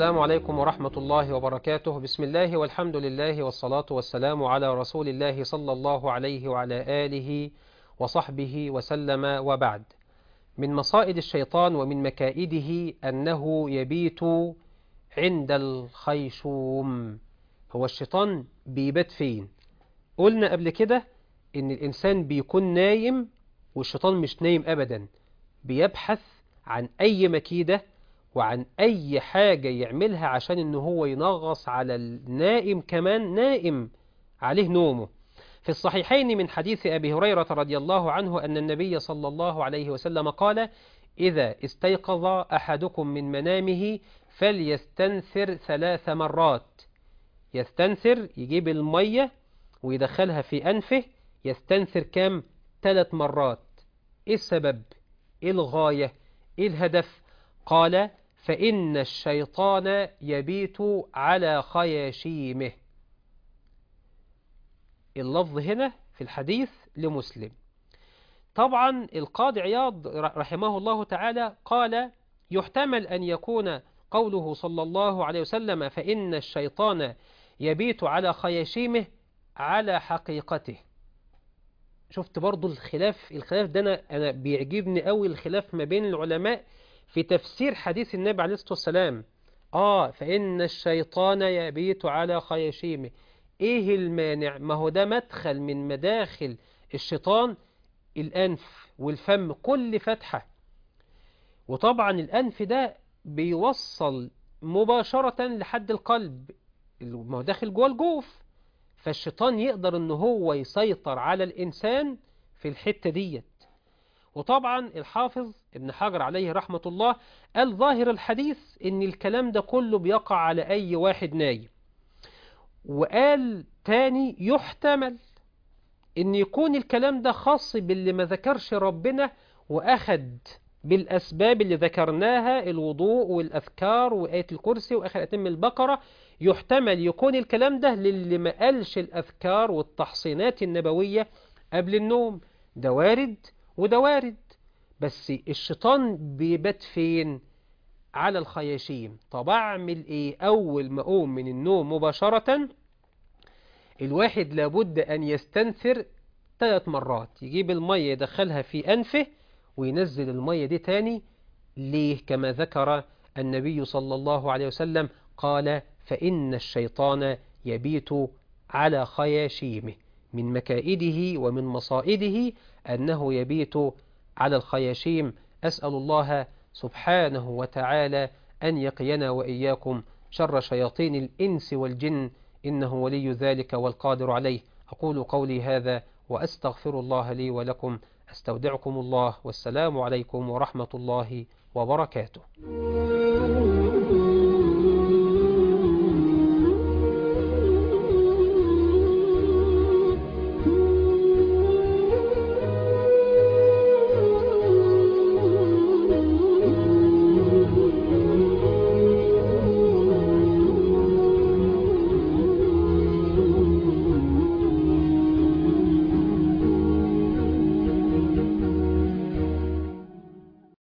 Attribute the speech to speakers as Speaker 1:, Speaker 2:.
Speaker 1: السلام عليكم ورحمة الله وبركاته بسم الله والحمد لله والصلاة والسلام على رسول الله صلى الله عليه وعلى آله وصحبه وسلم وبعد من مصائد الشيطان ومن مكائده أنه يبيت عند الخيشوم هو الشيطان بيبات فين قلنا قبل كده إن الإنسان بيكون نايم والشيطان مش نايم أبدا بيبحث عن أي مكيدة وعن أي حاجة يعملها عشان إن هو ينغص على النائم كمان نائم عليه نومه في الصحيحين من حديث أبي هريرة رضي الله عنه أن النبي صلى الله عليه وسلم قال إذا استيقظ أحدكم من منامه فليستنثر ثلاث مرات يستنثر يجيب المية ويدخلها في أنفه يستنثر كم ثلاث مرات إيه السبب إيه الغاية إيه الهدف قال فإن الشيطان يبيت على خياشيمه اللفظ هنا في الحديث لمسلم طبعا القاضي عياض رحمه الله تعالى قال يحتمل أن يكون قوله صلى الله عليه وسلم فإن الشيطان يبيت على خياشيمه على حقيقته شفت برضو الخلاف الخلاف ده أنا, أنا بيعجبني قوي الخلاف ما بين العلماء في تفسير حديث النبي عليه الصلاة والسلام آه فإن الشيطان يبيت على خياشيمه إيه المانع ما هو ده مدخل من مداخل الشيطان الأنف والفم كل فتحة وطبعا الأنف ده بيوصل مباشرة لحد القلب ما هو داخل جوه الجوف فالشيطان يقدر ان هو يسيطر على الإنسان في الحتة ديت وطبعا الحافظ ابن حجر عليه رحمة الله قال ظاهر الحديث ان الكلام ده كله بيقع على اي واحد نايم وقال تاني يحتمل ان يكون الكلام ده خاص باللي ما ذكرش ربنا واخد بالاسباب اللي ذكرناها الوضوء والاذكار وآية الكرسي واخر اتم البقرة يحتمل يكون الكلام ده للي ما قالش الاذكار والتحصينات النبوية قبل النوم ده وارد وده وارد بس الشيطان بيبات فين على الخياشيم طب اعمل ايه اول ما اقوم من النوم مباشرة الواحد لابد ان يستنثر ثلاث مرات يجيب المية يدخلها في انفه وينزل المية دي تاني ليه كما ذكر النبي صلى الله عليه وسلم قال فإن الشيطان يبيت على خياشيمه من مكائده ومن مصائده أنه يبيت على الخياشيم أسأل الله سبحانه وتعالى أن يقينا وإياكم شر شياطين الإنس والجن إنه ولي ذلك والقادر عليه أقول قولي هذا وأستغفر الله لي ولكم أستودعكم الله والسلام عليكم ورحمة الله وبركاته